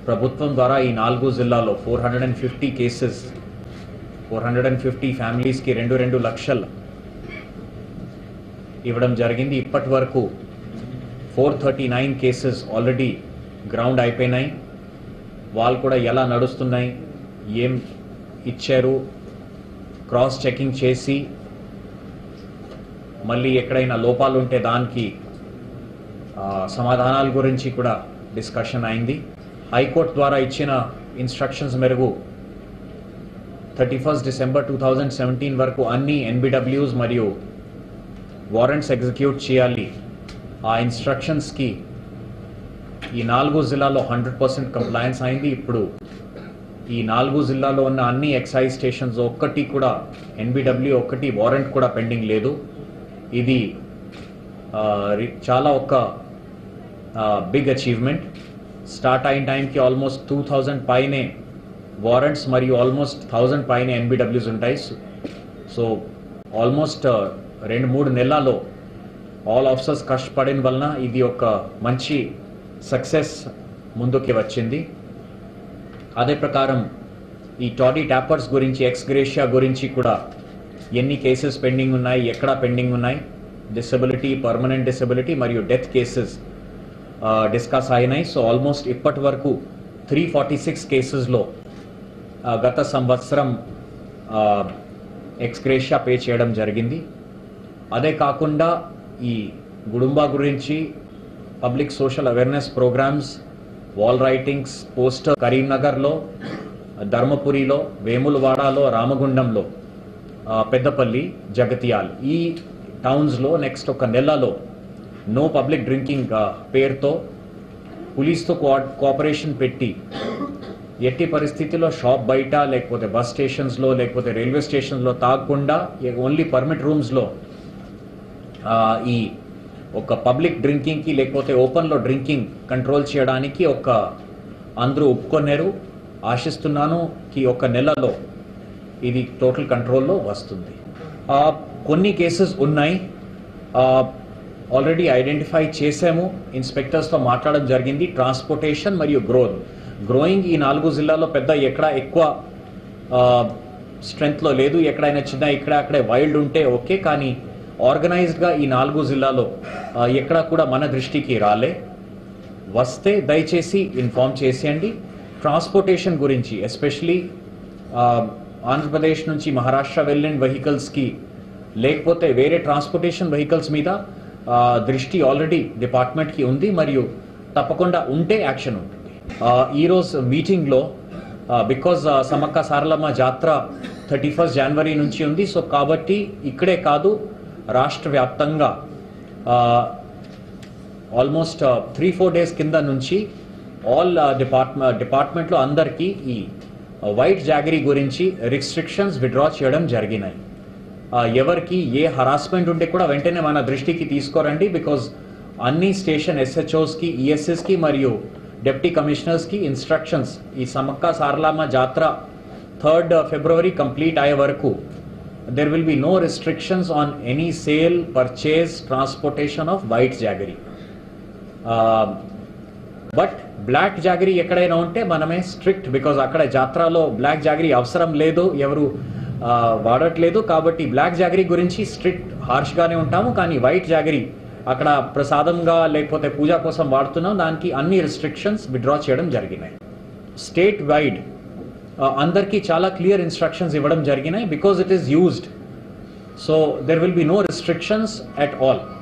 ప్రభుత్వం ద్వారా ఈ నాలుగు జిల్లాలో four hundred and fifty cases four hundred and fifty ఫ్యామిలీస్కి రెండు రెండు లక్షలు ఇవ్వడం జరిగింది ఇప్పటి వరకు four thirty nine cases already ground అయిపోయినాయి వాళ్ళు కూడా ఎలా నడుస్తున్నాయి ఏం ఇచ్చారు క్రాస్ చెకింగ్ చేసి మళ్ళీ ఎక్కడైనా లోపాలు ఉంటే దానికి ఆ, సమాధానాల గురించి కూడా డిస్కషన్ అయింది హైకోర్టు ద్వారా ఇచ్చిన ఇన్స్ట్రక్షన్స్ మేరకు thirty first December two thousand seventeen వరకు అన్ని ఎన్బిడబ్ల్యూస్ మరియు వారెంట్స్ ఎగ్జిక్యూట్ చేయాలి ఆ ఇన్స్ట్రక్షన్స్కి ఈ నాలుగు జిల్లాలో హండ్రెడ్ పర్సెంట్ కంప్లయన్స్ అయింది ఇప్పుడు ఈ నాలుగు జిల్లాలో ఉన్న అన్ని ఎక్సైజ్ స్టేషన్స్ ఒక్కటి కూడా ఎన్బిడబ్ల్యూ ఒక్కటి వారెంట్ కూడా పెండింగ్ లేదు ఇది ఆ, రి- చాలా ఒక బిగ్ అచీవ్మెంట్ స్టార్ట్ అయిన టైంకి ఆల్మోస్ట్ టూ థౌజండ్ పైనే వారెంట్స్ మరియు ఆల్మోస్ట్ థౌజండ్ పైన ఎన్బిడబ్ల్యూస్ ఉంటాయి సో ఆల్మోస్ట్ రెండు మూడు నెలల్లో ఆల్ ఆఫీసర్స్ కష్టపడిన వలన ఇది ఒక మంచి సక్సెస్ ముందుకి వచ్చింది అదే ప్రకారం ఈ టాడీ ట్యాపర్స్ గురించి ఎక్స్ గ్రేషియా గురించి కూడా ఎన్ని కేసెస్ పెండింగ్ ఉన్నాయి ఎక్కడ పెండింగ్ ఉన్నాయి డిసబిలిటీ పర్మనెంట్ డిసబిలిటీ మరియు డెత్ కేసెస్ డిస్కస్ అయినాయి సో ఆల్మోస్ట్ ఇప్పటి వరకు త్రీ ఫార్టీ సిక్స్ కేసెస్లో గత సంవత్సరం ఎక్స్గ్రేషియా పే చేయడం జరిగింది అదే కాకుండా ఈ గుడుంబా గురించి public social awareness programmes wall writings poster కరీంనగర్లో ధర్మపురిలో వేములవాడలో రామగుండంలో ఆ, పెద్దపల్లి జగతియాల్ ఈ టౌన్స్లో నెక్స్ట్ ఒక నెలలో నో పబ్లిక్ డ్రింకింగ్ పేరుతో పోలీస్తో కోఆ- కోఆపరేషన్ పెట్టి ఎట్టి పరిస్థితిలో షాప్ బయట లేకపోతే బస్ స్టేషన్స్లో లేకపోతే రైల్వే స్టేషన్స్లో తాగకుండా ఓన్లీ పర్మిట్ రూమ్స్లో ఆ, ఈ ఒక పబ్లిక్ డ్రింకింగ్కి లేకపోతే ఓపెన్లో డ్రింకింగ్ కంట్రోల్ చేయడానికి ఒక అందరూ ఒప్పుకొన్నారు ఆశిస్తున్నాను కి ఒక నెలలో ఇది టోటల్ కంట్రోల్లో వస్తుంది ఆ, కొన్ని కేసెస్ ఉన్నాయి ఆల్రెడీ ఐడెంటిఫై చేసాము ఇన్స్పెక్టర్స్తో మాట్లాడడం జరిగింది ట్రాన్స్పోర్టేషన్ మరియు గ్రోత్ గ్రోయింగ్ ఈ నాలుగు జిల్లాలో పెద్ద ఎక్కడ ఎక్కువ స్ట్రెంగ్త్లో లేదు ఎక్కడైనా చిన్న ఇక్కడ అక్కడే వైల్డ్ ఉంటే ఓకే కానీ ఆర్గనైజ్డ్గా ఈ నాలుగు జిల్లాలో ఆ, ఎక్కడ కూడా మన దృష్టికి రాలే వస్తే దయచేసి ఇన్ఫామ్ చేసేయండి ట్రాన్స్పోర్టేషన్ గురించి ఎస్పెషలీ ఆంధ్రప్రదేశ్ నుంచి మహారాష్ట్ర వెళ్ళిన వెహికల్స్కి లేకపోతే వేరే ట్రాన్స్పోర్టేషన్ వెహికల్స్ మీద ఆ, దృష్టి ఆల్రెడీ డిపార్ట్మెంట్కి ఉంది మరియు తప్పకుండా ఉంటే యాక్షన్ ఉంటుంది ఆ, ఈరోజు మీటింగ్లో because Sammakka Saralamma Jatara thirty first January నుంచి ఉంది సో కాబట్టి ఇక్కడే కాదు రాష్ట్ర వ్యాప్తంగా ఆ, ఆల్మోస్ట్ త్రీ ఫోర్ డేస్ కింద నుంచి ఆల్ డిపార్ట్మెంట్ డిపార్ట్మెంట్లో అందరికీ ఈ వైట్ జాగరీ గురించి రిస్ట్రిక్షన్స్ విడ్రా చేయడం జరిగినాయి ఆ, ఎవరికి ఏ హరాస్మెంట్ ఉంటే కూడా వెంటనే మన దృష్టికి తీసుకోరండి బికాజ్ అన్ని స్టేషన్ ఎస్హెచ్ఓస్కి ఈఎస్ఎస్కి మరియు డిప్యూటీ కమిషనర్స్కి ఇన్స్ట్రక్షన్స్ ఈ Sammakka Saralamma Jatara third February complete అయ్యే వరకు there will be no restrictions on any sale purchase transportation of white jaggery but black jaggery ఎక్కడైనా ఉంటే మనమే స్ట్రిక్ట్ బికాజ్ అక్కడ జాత్రలో బ్లాక్ జాగరీ అవసరం లేదు ఎవరు ఆ, వాడట్లేదు కాబట్టి బ్లాక్ జాగరీ గురించి స్ట్రిక్ట్ హార్ష్గానే ఉంటాము కానీ వైట్ జాగరీ అక్కడ ప్రసాదంగా లేకపోతే పూజ కోసం వాడుతున్నాం దానికి అన్ని రిస్ట్రిక్షన్స్ విడ్రా చేయడం జరిగినాయి స్టేట్ వైడ్ అందరికీ చాలా క్లియర్ ఇన్స్ట్రక్షన్స్ ఇవ్వడం జరిగినాయి because it is used so there will be no restrictions at all